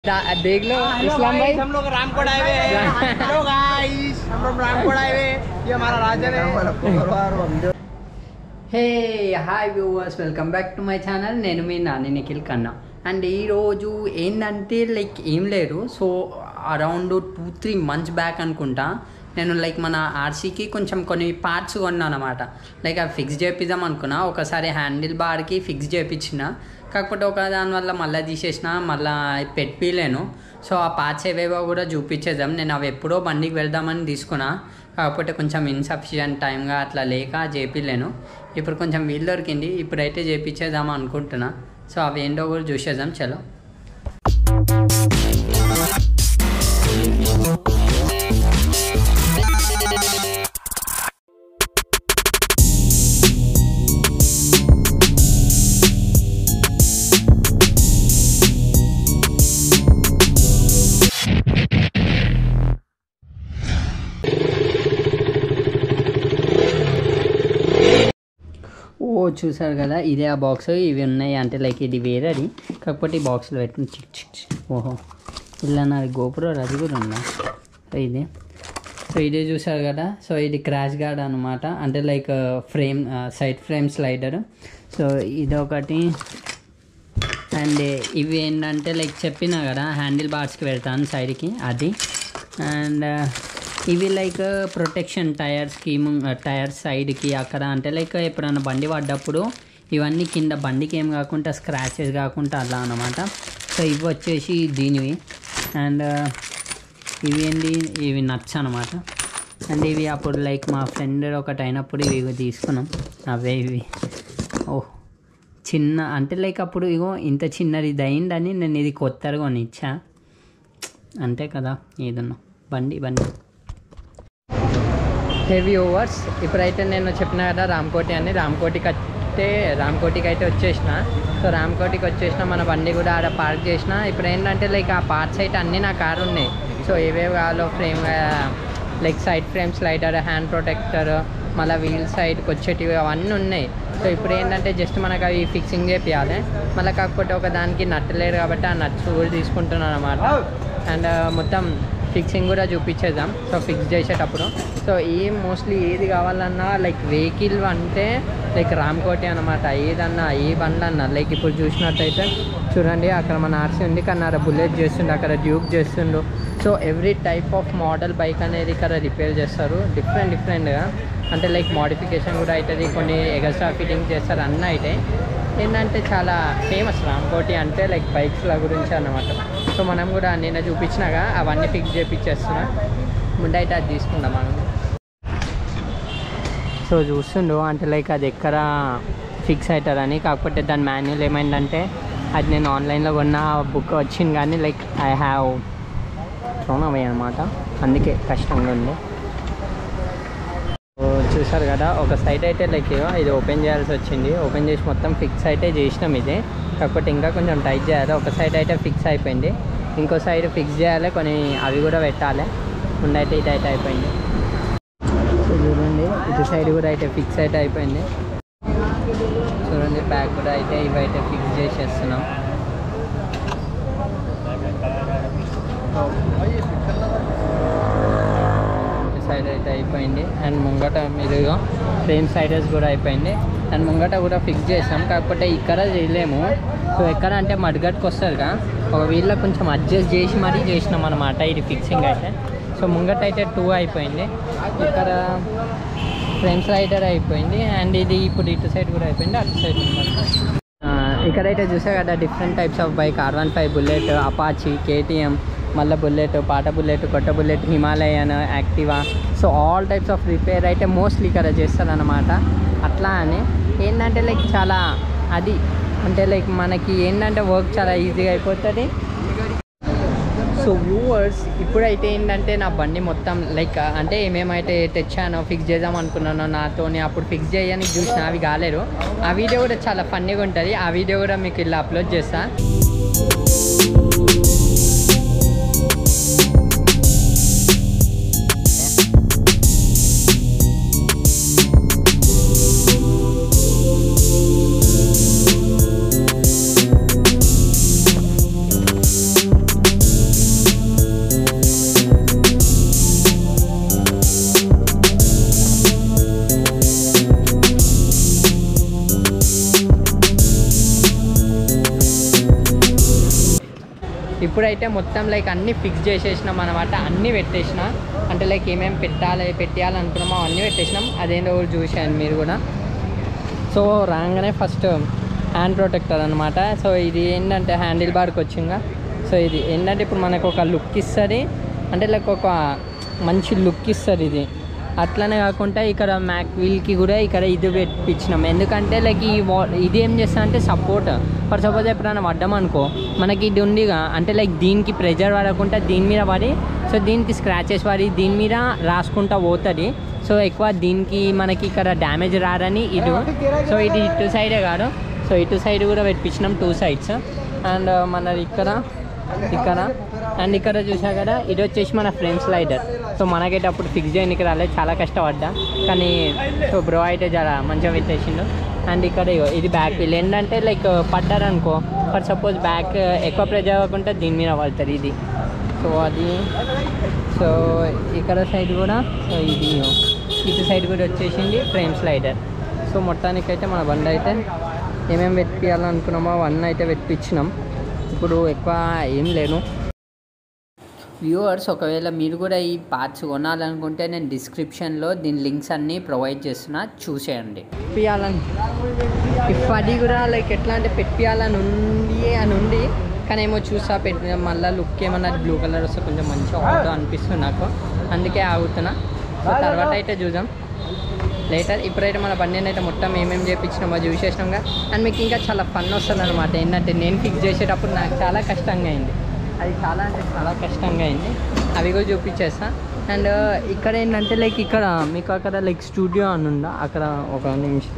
दा- देख लो इस्लाम भाई हम लोग रामकोट आए हुए हैं हेलो गाइस हम लोग रामकोट आए हुए हैं ये हमारा राजन है hey hi viewers welcome back to my channel నేను మీ నాని నిఖిల్ కన్నా అండ్ ఈరోజు ఏంటంటే లైక్ ఏం లేదు so around two three months back అనుకుంటా నేను లైక్ మన ఆర్సీకి కొంచెం కొన్ని పార్ట్స్ కొన్నాను అనమాట లైక్ అవి ఫిక్స్ చేపిద్దాం అనుకున్నా ఒకసారి హ్యాండిల్ బార్కి ఫిక్స్ చేయించిన కాకపోతే ఒక దానివల్ల మళ్ళీ తీసేసిన మళ్ళీ పెట్టిలేను సో ఆ పార్ట్స్ ఏవేవో కూడా చూపించేద్దాం నేను అవి ఎప్పుడో బండికి వెళ్దామని తీసుకున్నా కాకపోతే కొంచెం ఇన్సఫిషియంట్ టైంగా అట్లా లేక చేపిలేను ఇప్పుడు కొంచెం వీలు దొరికింది ఇప్పుడైతే చేపించేద్దాం అనుకుంటున్నా సో అవి ఏంటో కూడా చూసేద్దాం చలో ఓ చూసారు కదా ఇదే ఆ బాక్స్ ఇవి ఉన్నాయి అంటే లైక్ ఇది వేరేది కాకపోతే ఈ బాక్స్లో పెట్టి చిక్ చిక్ చిక్. ఓహో ఇలా నాది గోపురం అది కూడా ఉందా సో ఇది సో ఇదే చూసారు కదా సో ఇది క్రాష్ గార్డ్ అనమాట అంటే like frame side frame slider so ఇది ఒకటి అండ్ ఇవి ఏంటంటే లైక్ చెప్పినా కదా హ్యాండిల్ బార్స్కి వెళ్తాను సైడ్కి అది అండ్ ఇవి లైక్ ప్రొటెక్షన్ టైర్స్కి టైర్ సైడ్కి అక్కడ అంటే లైక్ ఎప్పుడైనా బండి పడ్డప్పుడు ఇవన్నీ కింద బండికి ఏం కాకుండా స్క్రాచెస్ కాకుండా అలా అనమాట సో ఇవి వచ్చేసి దీనివి అండ్ ఇవి ఏంటి ఇవి నట్స్ అనమాట అండ్ ఇవి అప్పుడు లైక్ మా ఫ్రెండ్ ఒకటి అయినప్పుడు ఇవి తీసుకున్నాం అవే ఇవి ఓహ్ చిన్న అంటే లైక్ అప్పుడు ఇగో ఇంత చిన్నది ఇది అయిందని నేను ఇది కొత్తగా కొని ఇచ్చా అంతే కదా ఏదన్నా బండి బండి హెవీ ఓవర్స్ ఇప్పుడైతే నేను చెప్పిన కదా రామ్కోటి అని రామ్కోటికి అయితే రామ్కోటికి అయితే వచ్చేసిన సో రామ్కోటికి వచ్చేసిన మన బండి కూడా ఆడ పార్క్ చేసిన ఇప్పుడు ఏంటంటే లైక్ ఆ పార్ట్స్ అయితే అన్నీ నా కారు ఉన్నాయి సో ఏవేవి కావాలో frame like side frame slider hand protector మళ్ళీ వీల్ సైడ్కి వచ్చేటివి అవన్నీ ఉన్నాయి సో ఇప్పుడు ఏంటంటే జస్ట్ మనకు అవి ఫిక్సింగ్ చేపియాలి మళ్ళీ కాకపోతే ఒక దానికి నట్ లేరు కాబట్టి ఆ నట్స్ కూడా తీసుకుంటున్నాను అనమాట అండ్ మొత్తం ఫిక్సింగ్ కూడా చూపించేద్దాం సో ఫిక్స్ చేసేటప్పుడు సో ఏ మోస్ట్లీ ఏది కావాలన్నా లైక్ వెహికల్ అంటే లైక్ రామ్కోటి అనమాట ఏదన్నా ఏ బండ్లు అన్నా లైక్ ఇప్పుడు చూసినట్టయితే చూడండి అక్కడ మన ఆర్సీ ఉంది కానీ అక్కడ బుల్లెట్ చేస్తుండు అక్కడ డ్యూక్ చేస్తుండు so every type of model bike అనేది ఇక్కడ రిపేర్ చేస్తారు డిఫరెంట్ డిఫరెంట్గా అంటే లైక్ మోడిఫికేషన్ కూడా అవుతుంది కొన్ని ఎగస్ట్రా ఫిట్టింగ్ చేస్తారు అన్నీ అయితే ఏంటంటే చాలా ఫేమస్ రామ్కోటి అంటే లైక్ బైక్స్ల గురించి అన్నమాట సో మనం కూడా నిన్న చూపించినాగా అవన్నీ ఫిక్స్ చేపించేస్తున్నా ముందైతే అది తీసుకుందాం మనం సో చూస్తుండు అంటే లైక్ అది ఎక్కడ ఫిక్స్ అవుతారని కాకపోతే దాని మాన్యువల్ ఏమైందంటే అది నేను ఆన్లైన్లో కొన్న బుక్ వచ్చింది కానీ like I have thrown away అనమాట అందుకే కష్టంగా ఉంది సో చూసారు కదా ఒక సైడ్ అయితే లైక్ ఇగో ఇది ఓపెన్ చేయాల్సి వచ్చింది ఓపెన్ చేసి మొత్తం ఫిక్స్ అయితే చేసినాం ఇది కాకపోతే ఇంకా కొంచెం టైట్ చేయాలి ఒక సైడ్ అయితే ఫిక్స్ అయిపోయింది ఇంకో సైడ్ ఫిక్స్ చేయాలి కొన్ని అవి కూడా పెట్టాలి ముందైతే ఇది అయితే అయిపోయింది సో చూడండి ఇటు సైడ్ కూడా అయితే ఫిక్స్ అయితే అయిపోయింది చూడండి బ్యాక్ కూడా అయితే ఇవి అయితే ఫిక్స్ చేసేస్తున్నాం ఇటు సైడ్ అయితే అయిపోయింది అండ్ ముంగట మీరుగా ఫ్రేమ్ సైడర్స్ కూడా అయిపోయింది అండ్ ముంగట కూడా ఫిక్స్ చేసాం కాకపోతే ఇక్కడ చేయలేము సో ఎక్కడ అంటే మడ్గట్కి వస్తుందిగా ఒక వీళ్ళ కొంచెం అడ్జస్ట్ చేసి మరీ చేసినాం అనమాట ఇది ఫిక్సింగ్ అయితే సో ముంగట అయితే టూ అయిపోయింది ఇక్కడ ఫ్రంట్ సైడర్ అయిపోయింది అండ్ ఇది ఇప్పుడు ఇటు సైడ్ కూడా అయిపోయింది అటు సైడ్ అనమాట ఇక్కడైతే చూసా కదా different types of bike R one five bullet Apache KTM మళ్ళీ బుల్లెట్ పాట బుల్లెట్ కొత్త bullet Himalayan Activa so all types of repair అయితే మోస్ట్లీ ఇక్కడ చేస్తారనమాట అట్లా అని ఏంటంటే లైక్ చాలా అది అంటే లైక్ మనకి ఏంటంటే వర్క్ చాలా ఈజీగా అయిపోతుంది సో వ్యూవర్స్ ఇప్పుడైతే ఏంటంటే నా బండి మొత్తం లైక్ అంటే ఏమేమైతే తెచ్చానో ఫిక్స్ చేద్దాం అనుకున్నానో నాతోని అప్పుడు ఫిక్స్ చేయడానికి చూసిన అవి కాలేదు ఆ వీడియో కూడా చాలా ఫన్నీగా ఉంటుంది ఆ వీడియో కూడా మీకు ఇలా అప్లోడ్ చేస్తా ఇప్పుడైతే మొత్తం లైక్ అన్నీ ఫిక్స్ చేసేసినాం అనమాట అన్నీ పెట్టేసిన అంటే లైక్ ఏమేమి పెట్టాలి పెట్టాలనుకున్నామో అవన్నీ పెట్టేసినాం అదేంటో కూడా చూశాను మీరు కూడా సో రాగానే ఫస్ట్ హ్యాండ్ ప్రొటెక్టర్ అనమాట సో ఇది ఏంటంటే హ్యాండిల్ బార్కి వచ్చిందా సో ఇది ఏంటంటే ఇప్పుడు మనకు ఒక లుక్ ఇస్తుంది అంటే లైక్ ఒక మంచి లుక్ ఇస్తుంది ఇది అట్లనే కాకుండా ఇక్కడ మ్యాక్ వీల్కి కూడా ఇక్కడ ఇది పెట్టించినాం ఎందుకంటే లైక్ ఈ వా ఇది ఏం చేస్తా అంటే సపోర్ట్ ఫర్ సపోజ్ ఎప్పుడైనా పడ్డాం అనుకో మనకి ఇది ఉందిగా అంటే లైక్ దీనికి ప్రెజర్ పడకుండా దీని మీద పడి సో దీనికి స్క్రాచెస్ పడి దీని మీద రాసుకుంటా పోతుంది సో ఎక్కువ దీనికి మనకి ఇక్కడ డ్యామేజ్ రారని ఇది సో ఇది ఇటు సైడే కాదు సో ఇటు సైడ్ కూడా పెట్టించినాం టూ సైడ్స్ అండ్ మనది ఇక్కడ ఇక్కడ అండ్ ఇక్కడ చూసా కదా ఇది వచ్చేసి మన ఫ్రేమ్ స్లైడర్ సో మనకైతే అప్పుడు ఫిక్స్ చేయడానికి రాలేదు చాలా కష్టపడ్డా కానీ సో బ్రో అయితే చాలా మంచిగా పెట్టేసిండు అండ్ ఇక్కడ ఇగో ఇది బ్యాక్ వీల్ ఏంటంటే లైక్ పడ్డారనుకో ఫర్ సపోజ్ బ్యాక్ ఎక్కువ ప్రెజర్ అవ్వకుండా దీని మీద పడుతుంది ఇది సో అది సో ఇక్కడ సైడ్ కూడా సో ఇది ఇటు సైడ్ కూడా వచ్చేసింది ఫ్రేమ్ స్లైడర్ సో మొత్తానికైతే మన బండి అయితే ఏమేమి పెట్టియాలనుకున్నామో అవన్నీ అయితే పెట్టించినాం ఇప్పుడు ఎక్కువ ఏం లేను వ్యూవర్స్ ఒకవేళ మీరు కూడా ఈ పార్ట్స్ కొనాలనుకుంటే నేను డిస్క్రిప్షన్లో దీని లింక్స్ అన్నీ ప్రొవైడ్ చేస్తున్నా చూసేయండి పెట్టియాలని ఇఫ్ అది కూడా లైక్ ఎట్లా అంటే పెట్టియాలని ఉంది అని ఉంది కానీ ఏమో చూసా పెట్టిన మళ్ళీ లుక్ ఏమన్నా బ్లూ కలర్ వస్తే కొంచెం మంచిగా అవుతుందో అనిపిస్తుంది నాకు అందుకే ఆగుతున్నా సో తర్వాత అయితే చూద్దాం లేటర్ ఇప్పుడైతే మన బండిని అయితే మొత్తం ఏమేమి చేయించినామో చూసేసినాంగా అండ్ మీకు ఇంకా చాలా ఫన్ వస్తుంది అనమాట ఏంటంటే నేను ఫిక్స్ చేసేటప్పుడు నాకు చాలా కష్టంగా అయింది అది చాలా అంటే చాలా కష్టంగా అయింది అవి కూడా చూపించేస్తా అండ్ ఇక్కడ ఏంటంటే లైక్ ఇక్కడ మీకు అక్కడ లైక్ స్టూడియో అని ఉందా అక్కడ ఒక నిమిషం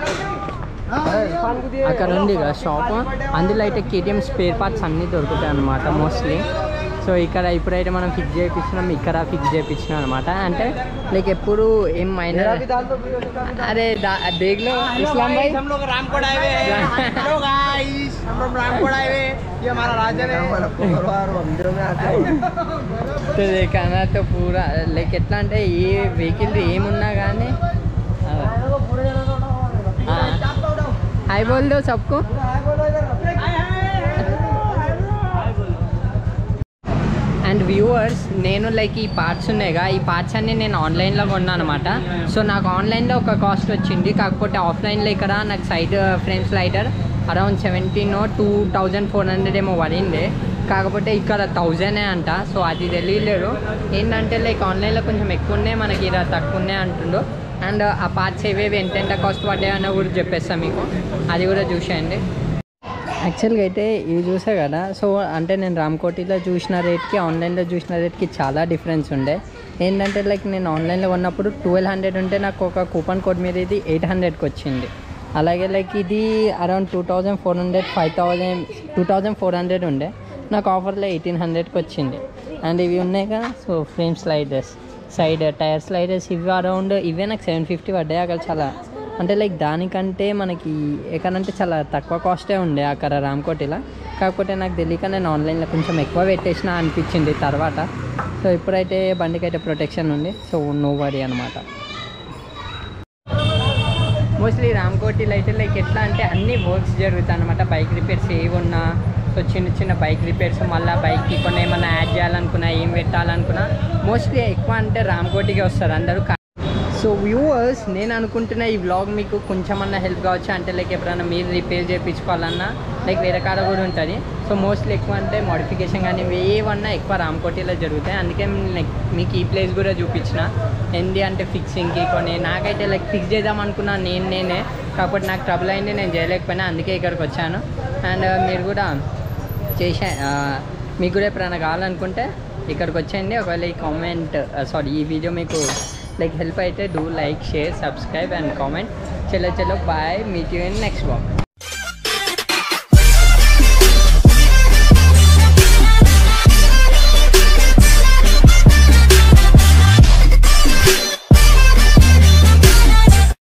అక్కడ ఉంది కదా షాప్ అందులో అయితే కేటీఎం స్పేర్ పార్ట్స్ అన్నీ దొరుకుతాయి అనమాట మోస్ట్లీ సో ఇక్కడ ఇప్పుడైతే మనం ఫిక్స్ చేయించినాం ఇక్కడ ఫిక్స్ చేయించినాం అనమాట అంటే లైక్ ఎప్పుడు ఏం మైనర్ అరే బేగ్లో ఇస్లాం భాయ్ हम लोग रामकोट आए हुए हैं हेलो गाइस हम लोग रामकोट आए हुए हैं ये हमारा राजन है तो देखा ना तो पूरा లైక్ ఎట్లా అంటే ఏ వెహికల్ ఏమున్నా కానీ హాయ్ బోల్ దో సబ్కు అండ్ వ్యూవర్స్ నేను లైక్ ఈ పార్ట్స్ ఉన్నాయిగా ఈ పార్ట్స్ అన్ని నేను ఆన్లైన్లో కొన్నాను అనమాట సో నాకు ఆన్లైన్లో ఒక కాస్ట్ వచ్చింది కాకపోతే ఆఫ్లైన్లో ఇక్కడ నాకు side frame slider around seventeen two thousand four hundred ఏమో పడింది కాకపోతే ఇక్కడ థౌజండే అంట సో అది తెలియలేదు ఏంటంటే లైక్ ఆన్లైన్లో కొంచెం ఎక్కువ ఉన్నాయి మనకి ఇలా తక్కువ ఉన్నాయి అంటుండు అండ్ ఆ పార్ట్స్ ఏవేవి ఎంతెంత కాస్ట్ పడ్డాయి అన్న కూడా చెప్పేస్తాను మీకు అది కూడా చూసేయండి యాక్చువల్గా అయితే ఇవి చూసా కదా సో అంటే నేను రామ్కోటిలో చూసిన రేట్కి ఆన్లైన్లో చూసిన రేట్కి చాలా డిఫరెన్స్ ఉండే ఏంటంటే లైక్ నేను ఆన్లైన్లో కొన్నప్పుడు ట్వెల్వ్ హండ్రెడ్ ఉంటే నాకు ఒక కూపన్ కోడ్ మీద ఇది ఎయిట్ హండ్రెడ్కి వచ్చింది అలాగే లైక్ ఇది around two thousand four hundred five thousand two thousand four hundred ఉండే నాకు ఆఫర్లో ఎయిటీన్ హండ్రెడ్కి వచ్చింది అండ్ ఇవి ఉన్నాయి కదా so frame sliders side tyre sliders ఇవి అరౌండ్ ఇవే నాకు సెవెన్ ఫిఫ్టీ పడ్డాయి అక్కడ చాలా అంటే లైక్ దానికంటే మనకి ఎక్కడంటే చాలా తక్కువ కాస్టే ఉండే అక్కడ రామ్కోటిలా కాకపోతే నాకు తెలియక నేను ఆన్లైన్లో కొంచెం ఎక్కువ పెట్టేసిన అనిపించింది తర్వాత సో ఇప్పుడైతే బండికి అయితే ప్రొటెక్షన్ ఉంది సో నో వరీ అనమాట మోస్ట్లీ రామ్కోటిలో అయితే లైక్ ఎట్లా అంటే అన్ని వర్క్స్ జరుగుతాయి అనమాట బైక్ రిపేర్స్ ఏవి ఉన్నా సో చిన్న చిన్న బైక్ రిపేర్స్ మళ్ళీ బైక్కి కొన్ని ఏమన్నా యాడ్ చేయాలనుకున్నా ఏం పెట్టాలనుకున్నా మోస్ట్లీ ఎక్కువ అంటే రామ్కోటికే వస్తారు అందరూ సో వ్యూవర్స్ నేను అనుకుంటున్న ఈ వ్లాగ్ మీకు కొంచెమన్నా హెల్ప్ కావచ్చు అంటే లైక్ ఎప్పుడైనా మీరు రిపేర్ చేయించుకోవాలన్నా లైక్ వేరే కాడ కూడా ఉంటుంది సో మోస్ట్లీ ఎక్కువ అంటే మోడిఫికేషన్ కానీ ఏవన్నా ఎక్కువ రామ్కోటిలో జరుగుతాయి అందుకే లైక్ మీకు ఈ ప్లేస్ కూడా చూపించిన ఏంటి అంటే ఫిక్సింగ్కి కొన్ని నాకైతే లైక్ ఫిక్స్ చేద్దాం అనుకున్నా నేను నేనే కాకపోతే నాకు ట్రబుల్ అయింది నేను చేయలేకపోయినా అందుకే ఇక్కడికి వచ్చాను అండ్ మీరు కూడా చేసే ఆ, మీకు కూడా ఎప్పుడైనా కావాలనుకుంటే ఇక్కడికి వచ్చేయండి ఒకవేళ ఈ కామెంట్ సారీ ఈ వీడియో మీకు లైక్ హెల్ప్ అయితే do like share subscribe and comment చలో చలో bye meet you in next walk